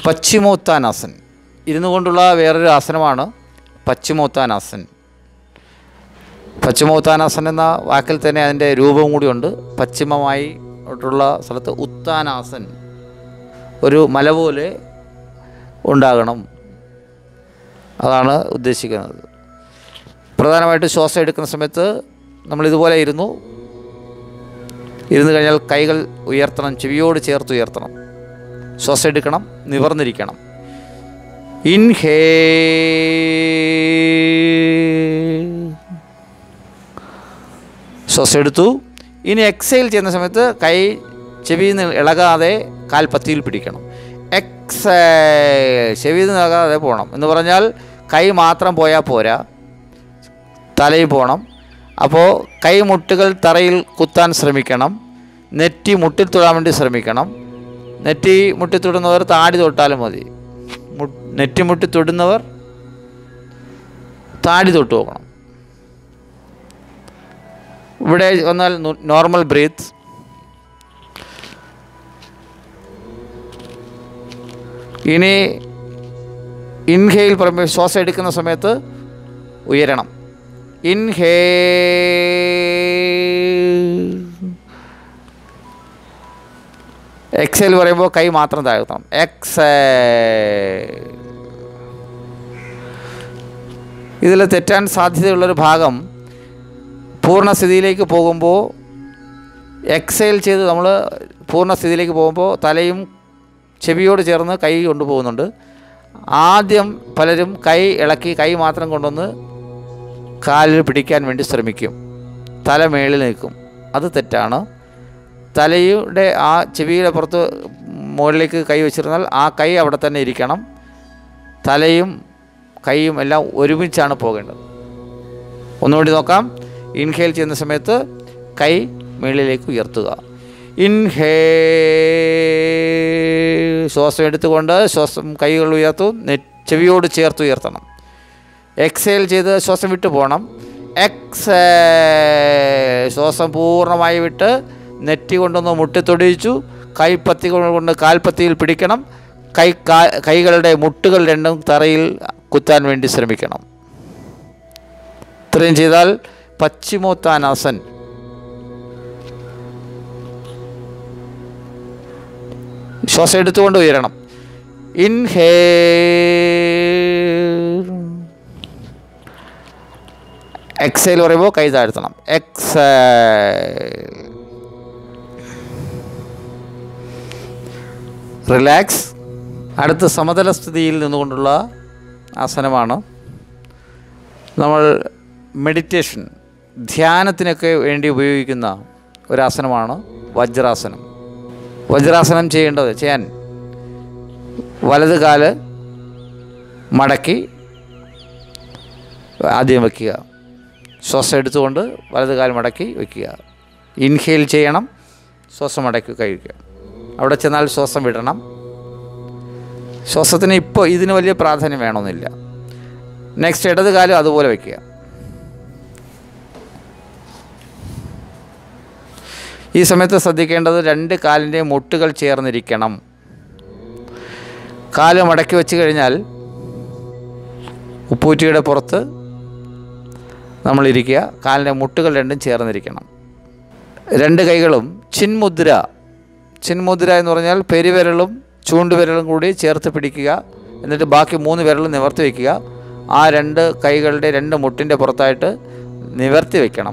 പശ്ചിമോത്താനാസൻ ഇരുന്നു കൊണ്ടുള്ള വേറൊരു ആസനമാണ് പശ്ചിമോത്താനാസൻ പശ്ചിമോത്താനാസൻ എന്ന വാക്കിൽ തന്നെ അതിൻ്റെ രൂപവും കൂടിയുണ്ട് പശ്ചിമമായി ഉള്ള സ്ഥലത്ത് ഉത്താനാസൻ ഒരു മല പോലെ ഉണ്ടാകണം അതാണ് ഉദ്ദേശിക്കുന്നത് പ്രധാനമായിട്ട് ശ്വാസം എടുക്കുന്ന സമയത്ത് നമ്മൾ ഇതുപോലെ ഇരുന്നു ഇരുന്ന് കഴിഞ്ഞാൽ കൈകൾ ഉയർത്തണം ചെവിയോട് ചേർത്ത് ഉയർത്തണം ശ്വാസം എടുക്കണം നിവർന്നിരിക്കണം ഇൻഹേ ശ്വാസം എടുത്തു ഇനി എക്സൈൽ ചെയ്യുന്ന സമയത്ത് കൈ ചെവിയിൽ നിന്ന് ഇളകാതെ കാൽപ്പത്തിയിൽ പിടിക്കണം എക്സൈൽ ചെവിയിൽ നിന്ന് ഇളകാതെ പോകണം എന്ന് പറഞ്ഞാൽ കൈ മാത്രം പോയാൽ പോരാ തലയിൽ പോകണം അപ്പോൾ കൈമുട്ടുകൾ തറയിൽ കുത്താൻ ശ്രമിക്കണം നെറ്റി മുട്ടിൽ തൊടാൻ വേണ്ടി ശ്രമിക്കണം നെറ്റി മുട്ടി തൊടുന്നവർ താടി തൊട്ടാലും മതി മു- നെറ്റി മുട്ടി തൊടുന്നവർ താടി തൊട്ട് നോക്കണം ഇവിടെ വന്നാൽ നോർമൽ ബ്രീത്ത് ഇനി ഇൻഹെയിൽ പറയുമ്പോൾ ശ്വാസം എടുക്കുന്ന സമയത്ത് ഉയരണം ഇൻഹേ എക്സേൽ പറയുമ്പോൾ കൈ മാത്രം താഴ്ത്തണം എക്സേ ഇതിൽ തെറ്റാൻ സാധ്യതയുള്ളൊരു ഭാഗം പൂർണ്ണസ്ഥിതിയിലേക്ക് പോകുമ്പോൾ എക്സൈൽ ചെയ്ത് നമ്മൾ പൂർണ്ണസ്ഥിതിയിലേക്ക് പോകുമ്പോൾ തലയും ചെവിയോട് ചേർന്ന് കൈ കൊണ്ടുപോകുന്നുണ്ട് ആദ്യം പലരും കൈ ഇളക്കി കൈ മാത്രം കൊണ്ടുവന്ന് കാലിൽ പിടിക്കാൻ വേണ്ടി ശ്രമിക്കും തല മേളിൽ നിൽക്കും അത് തെറ്റാണ് തലയുടെ ആ ചെവിയുടെ പുറത്ത് മുകളിലേക്ക് കൈ വെച്ചിരുന്നാൽ ആ കൈ അവിടെ തന്നെ ഇരിക്കണം തലയും കൈയും എല്ലാം ഒരുമിച്ചാണ് പോകേണ്ടത് ഒന്നുകൂടി നോക്കാം ഇൻഹേൽ ചെയ്യുന്ന സമയത്ത് കൈ മുകളിലേക്ക് ഉയർത്തുക ഇൻഹേ ശ്വാസം എടുത്തുകൊണ്ട് ശ്വാസം കൈകൾ ഉയർത്തു നെ- ചെവിയോട് ചേർത്ത് ഉയർത്തണം എക്സേൽ ചെയ്ത് ശ്വാസം വിട്ടു പോകണം എക്സേ ശ്വാസം പൂർണ്ണമായി വിട്ട് നെറ്റി കൊണ്ടൊന്ന് മുട്ടിത്തൊടിയിച്ചു കൈപ്പത്തി കൊണ്ട് കാൽപ്പത്തിയിൽ പിടിക്കണം കൈ കാ കൈകളുടെ മുട്ടുകൾ രണ്ടും തറയിൽ കുത്താൻ വേണ്ടി ശ്രമിക്കണം ഇത്രയും ചെയ്താൽ പശ്ചിമോത്താനാസൻ ശ്വാസം എടുത്തുകൊണ്ട് ഉയരണം ഇൻഹേ എക്സൈൽ പറയുമ്പോൾ കൈ താഴ്ത്തണം എക്സൈൽ റിലാക്സ് അടുത്ത സമതല സ്ഥിതിയിൽ നിന്നുകൊണ്ടുള്ള ആസനമാണ് നമ്മൾ മെഡിറ്റേഷൻ ധ്യാനത്തിനൊക്കെ വേണ്ടി ഉപയോഗിക്കുന്ന ഒരാസനമാണ് വജ്രാസനം വജ്രാസനം ചെയ്യേണ്ടത് ചെയ്യാൻ വലത് കാല് മടക്കി ആദ്യം വയ്ക്കുക ശ്വാസം എടുത്തുകൊണ്ട് വലത് കാൽ മടക്കി വയ്ക്കുക ഇൻഹെയിൽ ചെയ്യണം ശ്വാസം മടക്കി കഴിക്കുക അവിടെ ചെന്നാൽ ശ്വാസം വിടണം ശ്വാസത്തിന് ഇപ്പോൾ ഇതിന് വലിയ പ്രാധാന്യം വേണമെന്നില്ല നെക്സ്റ്റ് ഇടത് കാലം അതുപോലെ വയ്ക്കുക ഈ സമയത്ത് ശ്രദ്ധിക്കേണ്ടത് രണ്ട് കാലിൻ്റെ മുട്ടുകൾ ചേർന്നിരിക്കണം കാല് മടക്കി വെച്ച് കഴിഞ്ഞാൽ ഉപ്പൂറ്റിയുടെ പുറത്ത് നമ്മളിരിക്കുക കാലിൻ്റെ മുട്ടുകൾ രണ്ടും ചേർന്നിരിക്കണം രണ്ട് കൈകളും ചിന്മുദ്ര ചിന്മുദ്ര എന്ന് പറഞ്ഞാൽ പെരുവിരലും ചൂണ്ടുവിരലും കൂടി ചേർത്ത് പിടിക്കുക എന്നിട്ട് ബാക്കി മൂന്ന് വിരലും നിവർത്തി വയ്ക്കുക ആ രണ്ട് കൈകളുടെ രണ്ട് മുട്ടിൻ്റെ പുറത്തായിട്ട് നിവർത്തി വയ്ക്കണം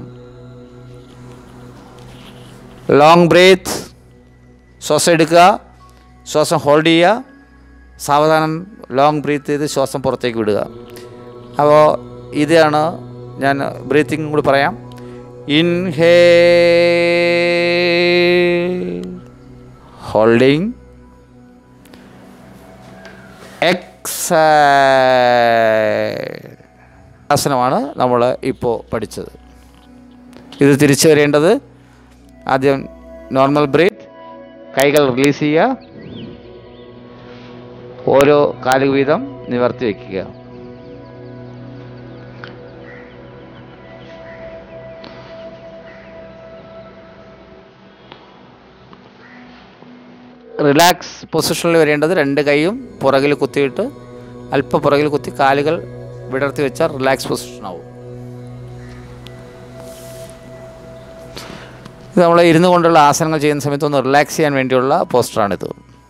ലോങ് ബ്രീത്ത് ശ്വാസം എടുക്കുക ശ്വാസം ഹോൾഡ് ചെയ്യുക സാവധാനം ലോങ് ബ്രീത്ത് ചെയ്ത് ശ്വാസം പുറത്തേക്ക് വിടുക അപ്പോൾ ഇതാണ് ഞാൻ ബ്രീത്തിങ് കൂടി പറയാം ഇൻഹേ ഹോൾഡിങ് എക്സ് ആസനമാണ് നമ്മൾ ഇപ്പോൾ പഠിച്ചത് ഇത് തിരിച്ചു വരേണ്ടത് ആദ്യം നോർമൽ ബ്രീത്ത് കൈകൾ റിലീസ് ചെയ്യുക ഓരോ കാല് വീതം നിവർത്തി വയ്ക്കുക റിലാക്സ് പൊസിഷനിൽ വരേണ്ടത് രണ്ട് കൈയും പുറകിൽ കുത്തിയിട്ട് അല്പം പുറകിൽ കുത്തി കാലുകൾ വിടർത്തി വെച്ചാൽ റിലാക്സ് പൊസിഷനാവും ഇത് നമ്മൾ ഇരുന്നു കൊണ്ടുള്ള ആസനങ്ങൾ ചെയ്യുന്ന സമയത്ത് ഒന്ന് റിലാക്സ് ചെയ്യാൻ വേണ്ടിയുള്ള പോസ്റ്ററാണിത്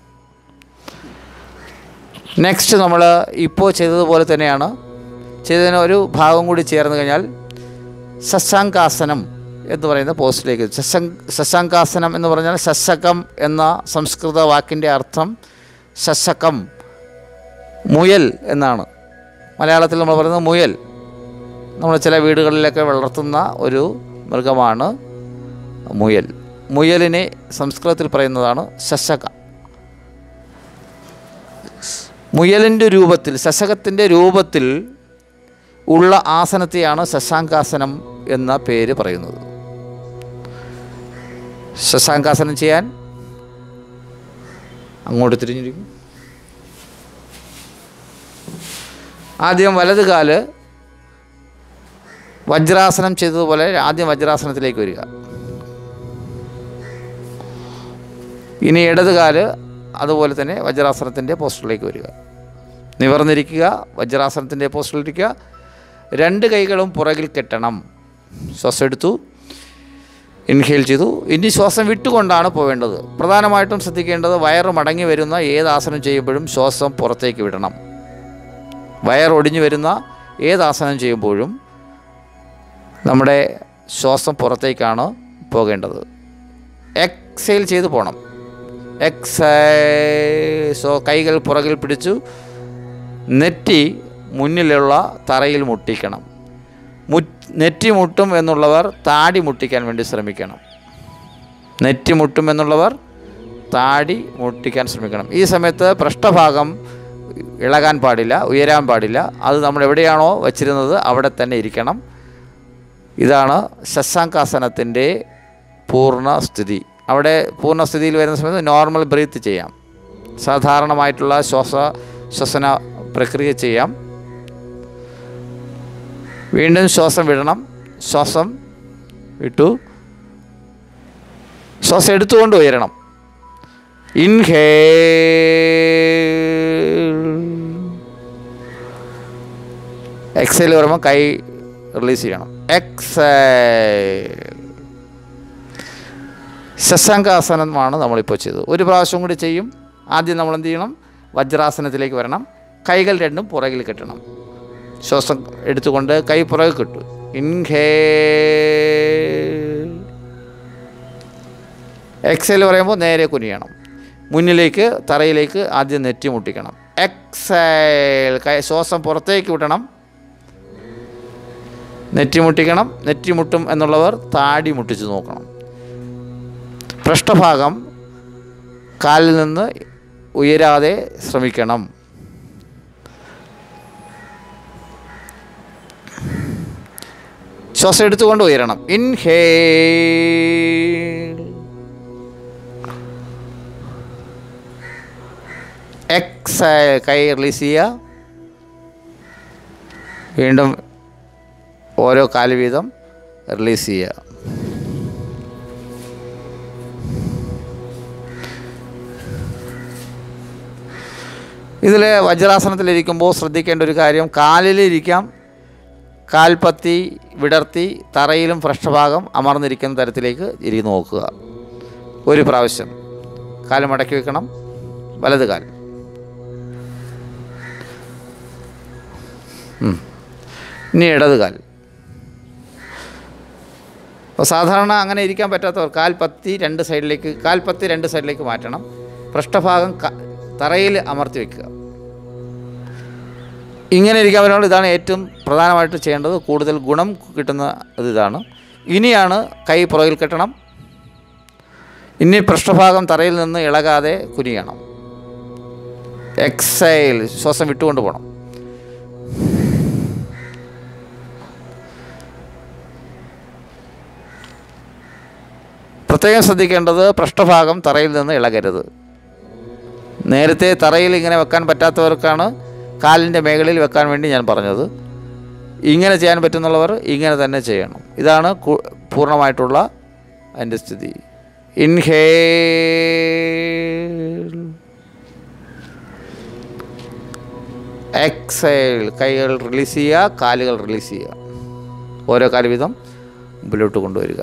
നെക്സ്റ്റ് നമ്മൾ ഇപ്പോൾ ചെയ്തതുപോലെ തന്നെയാണ് ചെയ്തതിന് ഒരു ഭാഗം കൂടി ചേർന്ന് കഴിഞ്ഞാൽ ശശാങ്കാസനം എന്ന് പറയുന്ന പോസ്റ്റിലേക്ക് ശശാങ് ശശാങ്കാസനം എന്ന് പറഞ്ഞാൽ ശശകം എന്ന സംസ്കൃത വാക്കിൻ്റെ അർത്ഥം ശശകം മുയൽ എന്നാണ് മലയാളത്തിൽ നമ്മൾ പറയുന്നത് മുയൽ നമ്മൾ ചില വീടുകളിലൊക്കെ വളർത്തുന്ന ഒരു മൃഗമാണ് മുയൽ മുയലിനെ സംസ്കൃതത്തിൽ പറയുന്നതാണ് ശശക മുയലിൻ്റെ രൂപത്തിൽ ശശകത്തിൻ്റെ രൂപത്തിൽ ഉള്ള ആസനത്തെയാണ് ശശാങ്കാസനം എന്ന പേര് പറയുന്നത് ശശാങ്കാസനം ചെയ്യാൻ അങ്ങോട്ട് തിരിഞ്ഞിരിക്കും ആദ്യം വലത് കാല് വജ്രാസനം ചെയ്തതുപോലെ ആദ്യം വജ്രാസനത്തിലേക്ക് വരിക ഇനി ഇടത് കാല് അതുപോലെ തന്നെ വജ്രാസനത്തിൻ്റെ പോസ്റ്ററിലേക്ക് വരിക നിവർന്നിരിക്കുക വജ്രാസനത്തിൻ്റെ പോസ്റ്ററിലിരിക്കുക രണ്ട് കൈകളും പുറകിൽ കെട്ടണം ശ്വാസം എടുത്തു ഇൻഹേൽ ചെയ്തു ഇനി ശ്വാസം വിട്ടുകൊണ്ടാണ് പോവേണ്ടത് പ്രധാനമായിട്ടും ശ്രദ്ധിക്കേണ്ടത് വയറ് മടങ്ങി വരുന്ന ഏത് ആസനം ചെയ്യുമ്പോഴും ശ്വാസം പുറത്തേക്ക് വിടണം വയർ ഒടിഞ്ഞു വരുന്ന ഏത് ആസനം ചെയ്യുമ്പോഴും നമ്മുടെ ശ്വാസം പുറത്തേക്കാണ് പോകേണ്ടത് എക്സൈൽ ചെയ്ത് പോകണം എക്സൈ സോ കൈകൾ പുറകിൽ പിടിച്ചു നെറ്റി മുന്നിലുള്ള തറയിൽ മുട്ടിക്കണം മു നെറ്റി മുട്ടും എന്നുള്ളവർ താടി മുട്ടിക്കാൻ വേണ്ടി ശ്രമിക്കണം നെറ്റി മുട്ടും എന്നുള്ളവർ താടി മുട്ടിക്കാൻ ശ്രമിക്കണം ഈ സമയത്ത് പൃഷ്ഠഭാഗം ഇളകാൻ പാടില്ല ഉയരാൻ പാടില്ല അത് നമ്മൾ എവിടെയാണോ വച്ചിരുന്നത് അവിടെ തന്നെ ഇരിക്കണം ഇതാണ് ശശാങ്കാസനത്തിൻ്റെ പൂർണ്ണ സ്ഥിതി അവിടെ പൂർണ്ണസ്ഥിതിയിൽ വരുന്ന സമയത്ത് നോർമൽ ബ്രീത്ത് ചെയ്യാം സാധാരണമായിട്ടുള്ള ശ്വാസ ശ്വസന പ്രക്രിയ ചെയ്യാം വീണ്ടും ശ്വാസം വിടണം ശ്വാസം വിട്ടു ശ്വാസം എടുത്തുകൊണ്ട് ഉയരണം ഇൻഹേ എക്സൈൽ വരുമ്പോൾ കൈ റിലീസ് ചെയ്യണം എക്സൈൽ ശശാങ്കാസനമാണ് നമ്മളിപ്പോൾ ചെയ്തത് ഒരു പ്രാവശ്യം കൂടി ചെയ്യും ആദ്യം നമ്മൾ എന്ത് ചെയ്യണം വജ്രാസനത്തിലേക്ക് വരണം കൈകൾ രണ്ടും പുറകിൽ കെട്ടണം ശ്വാസം എടുത്തുകൊണ്ട് കൈ പുറകിൽ കെട്ടു ഇൻഹേ എക്സൈൽ പറയുമ്പോൾ നേരെ കുനിയണം മുന്നിലേക്ക് തറയിലേക്ക് ആദ്യം നെറ്റി മുട്ടിക്കണം എക്സൈൽ കൈ ശ്വാസം പുറത്തേക്ക് വിടണം നെറ്റി മുട്ടിക്കണം നെറ്റി മുട്ടും എന്നുള്ളവർ താടി മുട്ടിച്ച് നോക്കണം പൃഷ്ഠഭാഗം കാലിൽ നിന്ന് ഉയരാതെ ശ്രമിക്കണം ശ്വാസം എടുത്തുകൊണ്ട് ഉയരണം ഇൻഹേ എക്സ് കൈ റിലീസ് ചെയ്യുക വീണ്ടും ഓരോ കാല് വീതം റിലീസ് ചെയ്യുക ഇതിൽ വജ്രാസനത്തിലിരിക്കുമ്പോൾ ശ്രദ്ധിക്കേണ്ട ഒരു കാര്യം കാലിലിരിക്കാം കാൽപ്പത്തി വിടർത്തി തറയിലും പൃഷ്ഠഭാഗം അമർന്നിരിക്കുന്ന തരത്തിലേക്ക് ഇരിക്കുന്നു നോക്കുക ഒരു പ്രാവശ്യം കാല് മടക്കി വെക്കണം വലത് കാൽ ഉം. ഇനി ഇടത് കാൽ അപ്പോൾ സാധാരണ അങ്ങനെ ഇരിക്കാൻ പറ്റാത്തവർ കാൽപ്പത്തി രണ്ട് സൈഡിലേക്ക് കാൽപ്പത്തി രണ്ട് സൈഡിലേക്ക് മാറ്റണം പൃഷ്ഠഭാഗം ക- തറയിൽ അമർത്തി വെക്കുക ഇങ്ങനെ ഇരിക്കാൻ പറ്റുമ്പോൾ ഇതാണ് ഏറ്റവും പ്രധാനമായിട്ട് ചെയ്യേണ്ടത് കൂടുതൽ ഗുണം കിട്ടുന്ന ഇത് ഇതാണ് ഇനിയാണ് കൈ പുറകിൽ കെട്ടണം ഇനി പൃഷ്ഠഭാഗം തറയിൽ നിന്ന് ഇളകാതെ കുനിയണം എക്സൈൽ ശ്വാസം വിട്ടുകൊണ്ട് പോകണം പ്രത്യേകം ശ്രദ്ധിക്കേണ്ടത് പൃഷ്ഠഭാഗം തറയിൽ നിന്ന് ഇളകരുത് നേരത്തെ തറയിൽ ഇങ്ങനെ വെക്കാൻ പറ്റാത്തവർക്കാണ് കാലിൻ്റെ മേഖലയിൽ വെക്കാൻ വേണ്ടി ഞാൻ പറഞ്ഞത് ഇങ്ങനെ ചെയ്യാൻ പറ്റുന്നുള്ളവർ ഇങ്ങനെ തന്നെ ചെയ്യണം ഇതാണ് കു- പൂർണ്ണമായിട്ടുള്ള അതിൻ്റെ സ്ഥിതി ഇൻഹേ എക്സൈൽ കൈകൾ റിലീസ് ചെയ്യുക കാലുകൾ റിലീസ് ചെയ്യുക ഓരോ കാല് വീതം മുമ്പിലോട്ട് കൊണ്ടുവരിക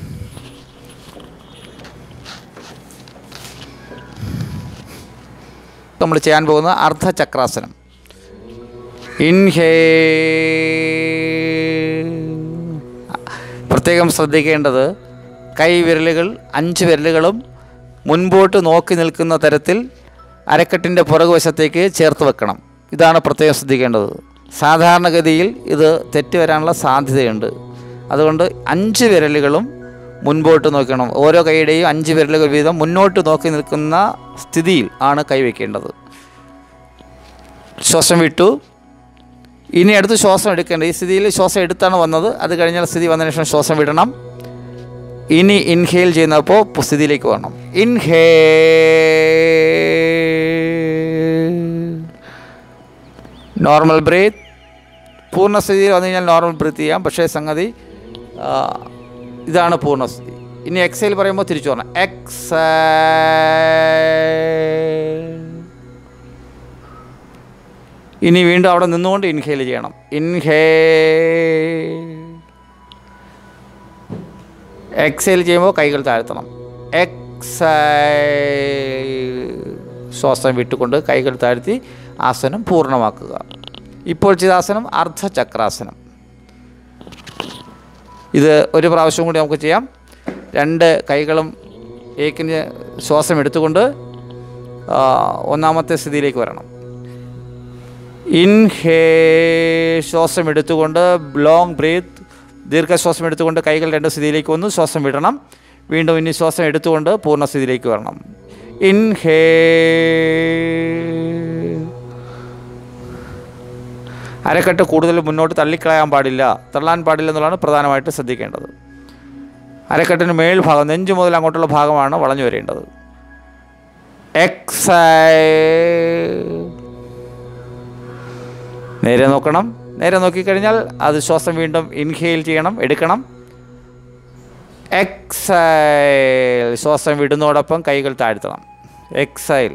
നമ്മൾ ചെയ്യാൻ പോകുന്ന അർദ്ധചക്രാസനം ഇൻഹേ പ്രത്യേകം ശ്രദ്ധിക്കേണ്ടത് കൈ വിരലുകൾ അഞ്ച് വിരലുകളും മുൻപോട്ട് നോക്കി നിൽക്കുന്ന തരത്തിൽ അരക്കെട്ടിൻ്റെ പുറകുവശത്തേക്ക് ചേർത്ത് വെക്കണം ഇതാണ് പ്രത്യേകം ശ്രദ്ധിക്കേണ്ടത് സാധാരണഗതിയിൽ ഇത് തെറ്റ് വരാനുള്ള സാധ്യതയുണ്ട് അതുകൊണ്ട് അഞ്ച് വിരലുകളും മുൻപോട്ട് നോക്കണം ഓരോ കൈയുടെയും അഞ്ച് വിരലുകൾ വീതം മുന്നോട്ട് നോക്കി നിൽക്കുന്ന സ്ഥിതിയിൽ ആണ് കൈവയ്ക്കേണ്ടത് ശ്വാസം വിട്ടു ഇനി അടുത്ത് ശ്വാസം എടുക്കേണ്ടത് ഈ സ്ഥിതിയിൽ ശ്വാസം എടുത്താണ് വന്നത് അത് കഴിഞ്ഞാൽ സ്ഥിതി വന്നതിന് ശേഷം ശ്വാസം വിടണം ഇനി ഇൻഹേൽ ചെയ്യുന്നപ്പോൾ സ്ഥിതിയിലേക്ക് വരണം ഇൻഹേ നോർമൽ ബ്രീത്ത് പൂർണ്ണസ്ഥിതിയിൽ വന്നു കഴിഞ്ഞാൽ നോർമൽ ബ്രീത്ത് ചെയ്യാം പക്ഷേ സംഗതി ആ, ഇതാണ് പൂർണ്ണസ്ഥിതി ഇനി എക്സൈൽ പറയുമ്പോൾ തിരിച്ചു വരണം എക്സൈൽ ഇനി വീണ്ടും അവിടെ നിന്നുകൊണ്ട് ഇൻഹേൽ ചെയ്യണം ഇൻഹേ എക്സൈൽ ചെയ്യുമ്പോൾ കൈകൾ താഴ്ത്തണം എക്സൈൽ ശ്വാസം വിട്ടുകൊണ്ട് കൈകൾ താഴ്ത്തി ആസനം പൂർണ്ണമാക്കുക ഇപ്പോൾ ചെയ്ത ആസനം അർദ്ധചക്രാസനം ഇത് ഒരു പ്രാവശ്യം കൂടി നമുക്ക് ചെയ്യാം രണ്ട് കൈകളും ഏക്കിന് ശ്വാസം എടുത്തുകൊണ്ട് ആ, ഒന്നാമത്തെ സ്ഥിതിയിലേക്ക് വരണം ഇൻഹേ ശ്വാസം എടുത്തുകൊണ്ട് ലോങ് ബ്രീത്ത് ദീർഘശ്വാസം എടുത്തുകൊണ്ട് കൈകൾ രണ്ട് സ്ഥിതിയിലേക്ക് വന്നു ശ്വാസം വിടണം വീണ്ടും ഇനി ശ്വാസം എടുത്തുകൊണ്ട് പൂർണ്ണസ്ഥിതിയിലേക്ക് വരണം ഇൻഹേ അരക്കെട്ട് കൂടുതൽ മുന്നോട്ട് തള്ളിക്കളയാൻ പാടില്ല തള്ളാൻ പാടില്ല എന്നുള്ളതാണ് പ്രധാനമായിട്ട് ശ്രദ്ധിക്കേണ്ടത് അരക്കെട്ടിന് മേൽഭാഗം നെഞ്ച് മുതൽ അങ്ങോട്ടുള്ള ഭാഗമാണ് വളഞ്ഞു വരേണ്ടത് എക്സൈ നേരെ നോക്കണം നേരെ നോക്കിക്കഴിഞ്ഞാൽ അത് ശ്വാസം വീണ്ടും ഇൻഹെയിൽ ചെയ്യണം എടുക്കണം എക്സൈൽ ശ്വാസം വിടുന്നതോടൊപ്പം കൈകൾ താഴ്ത്തണം എക്സൈൽ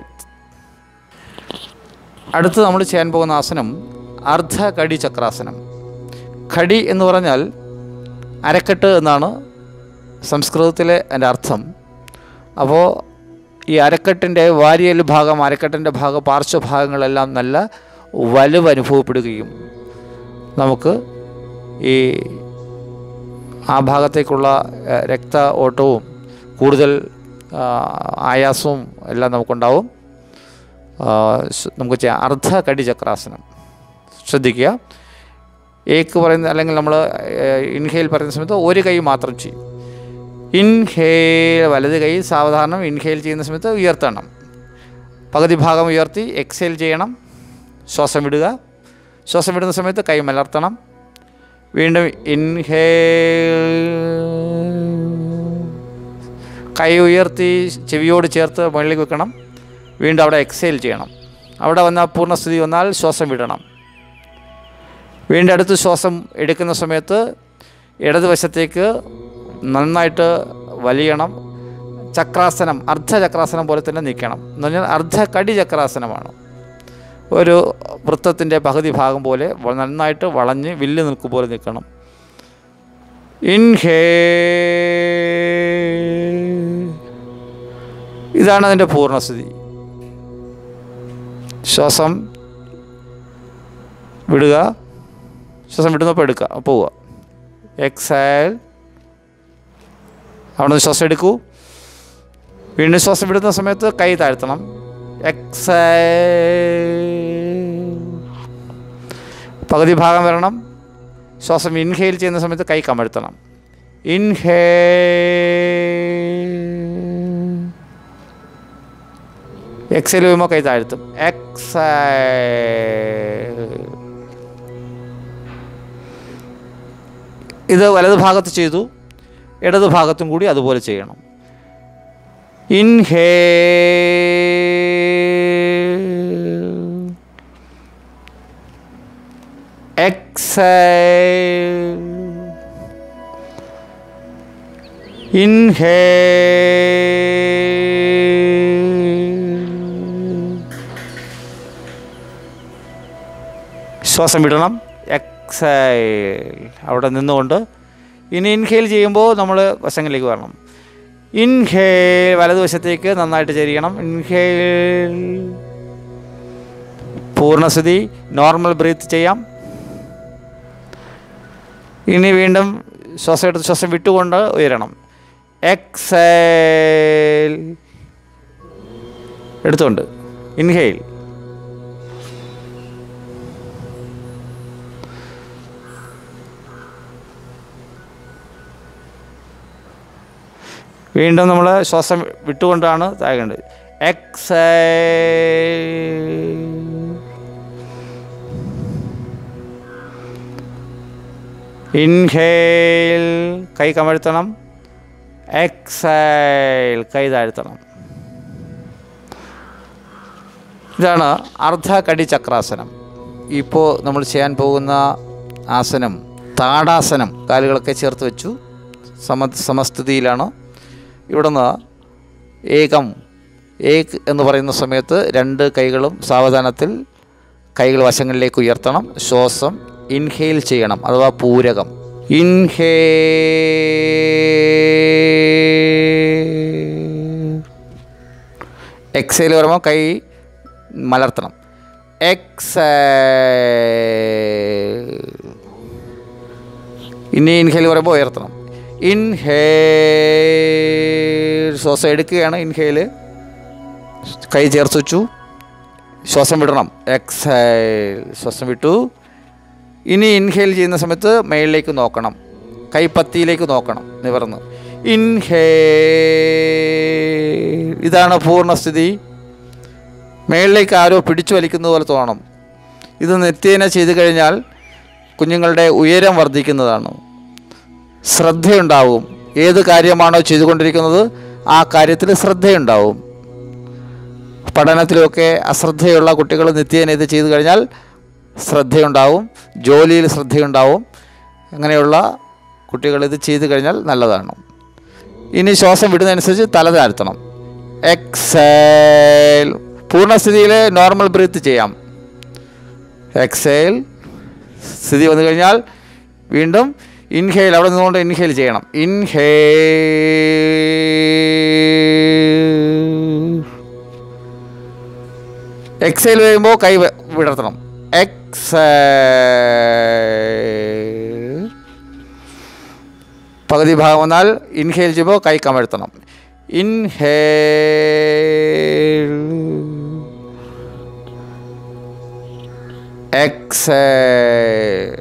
അടുത്ത് നമ്മൾ ചെയ്യാൻ പോകുന്ന ആസനം അർദ്ധ കടി ചക്രാസനം ഖടി എന്ന് പറഞ്ഞാൽ അരക്കെട്ട് എന്നാണ് സംസ്കൃതത്തിലെ എൻ്റെ അർത്ഥം അപ്പോൾ ഈ അരക്കെട്ടിൻ്റെ വാരിയൽ ഭാഗം അരക്കെട്ടിൻ്റെ ഭാഗം പാർശ്വഭാഗങ്ങളെല്ലാം നല്ല വലുവ് അനുഭവപ്പെടുകയും നമുക്ക് ഈ ആ ഭാഗത്തേക്കുള്ള ഏഹ്, രക്ത ഓട്ടവും കൂടുതൽ ആ, ആയാസവും എല്ലാം നമുക്കുണ്ടാവും ആ, സ് നമുക്ക് ചെയ്യാം അർദ്ധ കടി ചക്രാസനം ശ്രദ്ധിക്കുക ഏക്ക് പറയുന്ന അല്ലെങ്കിൽ നമ്മൾ ഇൻഹേൽ പറയുന്ന സമയത്ത് ഒരു കൈ മാത്രം ചെയ്യും ഇൻഹേൽ വലത് കൈ സാവധാനം ഇൻഹേൽ ചെയ്യുന്ന സമയത്ത് ഉയർത്തണം പകുതി ഭാഗം ഉയർത്തി എക്സേൽ ചെയ്യണം ശ്വാസം വിടുക ശ്വാസം വിടുന്ന സമയത്ത് കൈ മലർത്തണം വീണ്ടും ഇൻഹേൽ കൈ ഉയർത്തി ചെവിയോട് ചേർത്ത് മുകളിലേക്ക് വെക്കണം വീണ്ടും അവിടെ എക്സേൽ ചെയ്യണം അവിടെ വന്ന പൂർണ്ണസ്ഥിതി വന്നാൽ ശ്വാസം വിടണം വീണ്ടും അടുത്ത് ശ്വാസം എടുക്കുന്ന സമയത്ത് ഇടതുവശത്തേക്ക് നന്നായിട്ട് വലിയണം ചക്രാസനം അർദ്ധചക്രാസനം പോലെ തന്നെ നിൽക്കണം എന്ന് പറഞ്ഞാൽ അർദ്ധ കടി ചക്രാസനമാണ് ഒരു വൃത്തത്തിൻ്റെ പകുതി ഭാഗം പോലെ വ- നന്നായിട്ട് വളഞ്ഞ് വില്ല് നിൽക്കും പോലെ നിൽക്കണം ഇൻഹേ ഇതാണ് അതിൻ്റെ പൂർണ്ണസ്ഥിതി ശ്വാസം വിടുക ശ്വാസം വിടുന്നപ്പോൾ എടുക്കുക പോവുക എക്സൈൽ അവിടെ നിന്ന് ശ്വാസം എടുക്കൂ വീണ്ടും ശ്വാസം വിടുന്ന സമയത്ത് കൈ താഴ്ത്തണം എക്സൈൽ പകുതി ഭാഗം വരണം ശ്വാസം ഇൻഹെയിൽ ചെയ്യുന്ന സമയത്ത് കൈ കമഴ്ത്തണം ഇൻഹേ എക്സൈൽ വരുമ്പോൾ കൈ താഴ്ത്തും എക്സൈൽ ഇത് വലത് ഭാഗത്ത് ചെയ്തു ഇടത് ഭാഗത്തും കൂടി അതുപോലെ ചെയ്യണം ഇൻഹേ എക്സൈൽ ഇൻഹേ ശ്വാസം വിടണം എക്സൈൽ അവിടെ നിന്നുകൊണ്ട് ഇനി ഇൻഹെയിൽ ചെയ്യുമ്പോൾ നമ്മൾ വശങ്ങളിലേക്ക് വരണം ഇൻഹേൽ വലതുവശത്തേക്ക് നന്നായിട്ട് ചരിയണം ഇൻഹേൽ പൂർണ്ണസ്ഥിതി നോർമൽ ബ്രീത്ത് ചെയ്യാം ഇനി വീണ്ടും ശ്വാസം എടുത്ത് ശ്വാസം വിട്ടുകൊണ്ട് ഉയരണം എക്സേൽ എടുത്തുകൊണ്ട് ഇൻഹെയിൽ വീണ്ടും നമ്മൾ ശ്വാസം വിട്ടുകൊണ്ടാണ് താഴേണ്ടത് എക്സൈ ഇൻഹേൽ കൈ കമഴ്ത്തണം എക്സൈൽ കൈ താഴ്ത്തണം ഇതാണ് അർദ്ധ കടി ചക്രാസനം ഇപ്പോൾ നമ്മൾ ചെയ്യാൻ പോകുന്ന ആസനം താടാസനം കാലുകളൊക്കെ ചേർത്ത് വെച്ചു സമ സമസ്ഥിതിയിലാണ് ഇവിടുന്ന് ഏകം ഏക് എന്ന് പറയുന്ന സമയത്ത് രണ്ട് കൈകളും സാവധാനത്തിൽ കൈകൾ വശങ്ങളിലേക്ക് ഉയർത്തണം ശ്വാസം ഇൻഹെയിൽ ചെയ്യണം അഥവാ പൂരകം ഇൻഹേ എക്സൈൽ വരുമ്പോൾ കൈ മലർത്തണം എക്സൈൽ ഇനി ഇൻഹേൽ പറയുമ്പോൾ ഉയർത്തണം ഇൻഹേൽ ശ്വാസം എടുക്കുകയാണ് ഇൻഹേൽ കൈ ചേർത്ത് വെച്ചു ശ്വാസം വിടണം എക്സൈൽ ശ്വാസം വിട്ടു ഇനി ഇൻഹേൽ ചെയ്യുന്ന സമയത്ത് മേളിലേക്ക് നോക്കണം കൈപ്പത്തിയിലേക്ക് നോക്കണം നിവർന്ന് ഇൻഹേൽ ഇതാണ് പൂർണ്ണസ്ഥിതി മേളിലേക്ക് ആരോ പിടിച്ചു വലിക്കുന്നത് പോലെ തോന്നണം ഇത് നിത്യേന ചെയ്തു കഴിഞ്ഞാൽ കുഞ്ഞുങ്ങളുടെ ഉയരം വർദ്ധിക്കുന്നതാണ് ശ്രദ്ധയുണ്ടാവും ഏത് കാര്യമാണോ ചെയ്തുകൊണ്ടിരിക്കുന്നത് ആ കാര്യത്തിൽ ശ്രദ്ധയുണ്ടാവും പഠനത്തിലുമൊക്കെ അശ്രദ്ധയുള്ള കുട്ടികൾ നിത്യേന ഇത് ചെയ്തു കഴിഞ്ഞാൽ ശ്രദ്ധയുണ്ടാവും ജോലിയിൽ ശ്രദ്ധയുണ്ടാവും അങ്ങനെയുള്ള കുട്ടികൾ ഇത് ചെയ്തു കഴിഞ്ഞാൽ നല്ലതാണ് ഇനി ശ്വാസം വിടുന്നതനുസരിച്ച് തല താഴ്ത്തണം എക്സേൽ പൂർണ്ണസ്ഥിതിയിൽ നോർമൽ ബ്രീത്ത് ചെയ്യാം എക്സേൽ സ്ഥിതി വന്നു കഴിഞ്ഞാൽ വീണ്ടും ഇൻഹെയിൽ അവിടെ നിന്നുകൊണ്ട് ഇൻഹെയിൽ ചെയ്യണം ഇൻഹേൽ എക്സൈൽ വരുമ്പോൾ കൈ വ- വിടർത്തണം എക്സൈൽ പകുതി ഭാഗം വന്നാൽ ഇൻഹേൽ ചെയ്യുമ്പോൾ കൈ കമഴ്ത്തണം ഇൻഹേൽ എക്സൈൽ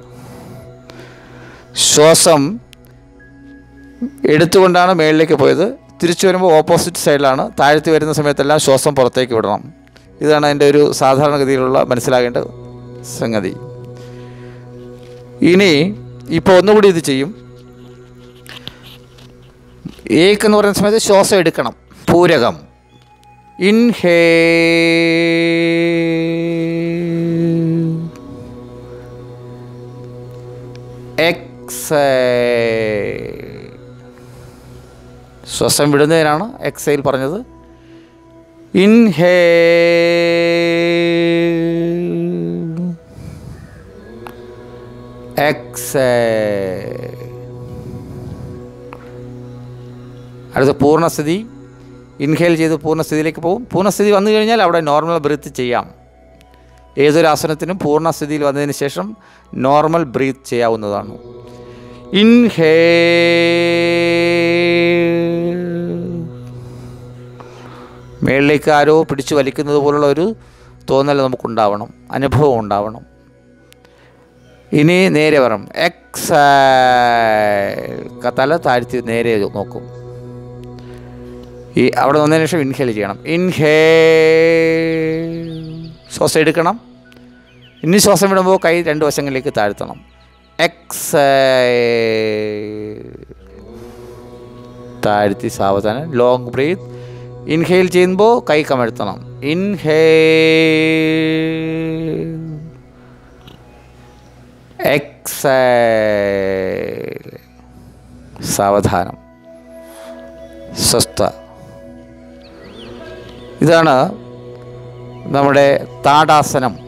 ശ്വാസം എടുത്തുകൊണ്ടാണ് മേളിലേക്ക് പോയത് തിരിച്ചു വരുമ്പോൾ ഓപ്പോസിറ്റ് സൈഡിലാണ് താഴ്ത്തി വരുന്ന സമയത്തെല്ലാം ശ്വാസം പുറത്തേക്ക് വിടണം ഇതാണ് അതിൻ്റെ ഒരു സാധാരണഗതിയിലുള്ള മനസ്സിലാകേണ്ട സംഗതി ഇനി ഇപ്പോൾ ഒന്നുകൂടി ഇത് ചെയ്യും ഏക്ക് എന്ന് പറയുന്ന സമയത്ത് ശ്വാസം എടുക്കണം പൂരകം ഇൻഹേ എക്സൈൽ ശ്വാസം വിടുന്നതിനാണ് എക്സൈൽ പറഞ്ഞത് ഇൻഹേ എക്സേ അടുത്ത പൂർണ്ണസ്ഥിതി ഇൻഹേൽ ചെയ്ത് പൂർണ്ണസ്ഥിതിയിലേക്ക് പോകും പൂർണ്ണസ്ഥിതി വന്നു കഴിഞ്ഞാൽ അവിടെ നോർമൽ ബ്രീത്ത് ചെയ്യാം ഏതൊരു ആസനത്തിനും പൂർണ്ണസ്ഥിതിയിൽ വന്നതിന് ശേഷം നോർമൽ ബ്രീത്ത് ചെയ്യാവുന്നതാണ് ഇൻഹേ മേളിലേക്ക് ആരോ പിടിച്ചു വലിക്കുന്നത് പോലുള്ള ഒരു തോന്നൽ നമുക്കുണ്ടാവണം അനുഭവം ഉണ്ടാവണം ഇനി നേരെ വരണം എക്സ് തല താഴ്ത്തി നേരെ നോക്കും ഈ അവിടെ വന്നതിന് ശേഷം ഇൻഹേൽ ചെയ്യണം ഇൻഹേ ശ്വാസം എടുക്കണം ഇനി ശ്വാസം വിടുമ്പോൾ കൈ രണ്ട് വശങ്ങളിലേക്ക് താഴ്ത്തണം എക്സ് താഴ്ത്തി സാവധാനം ലോങ് ബ്രീത്ത് ഇൻഹെയിൽ ചെയ്യുമ്പോൾ കൈ കമഴ്ത്തണം ഇൻഹേ എക്സ് സാവധാനം സ്വസ്ഥ ഇതാണ് നമ്മുടെ താടാസനം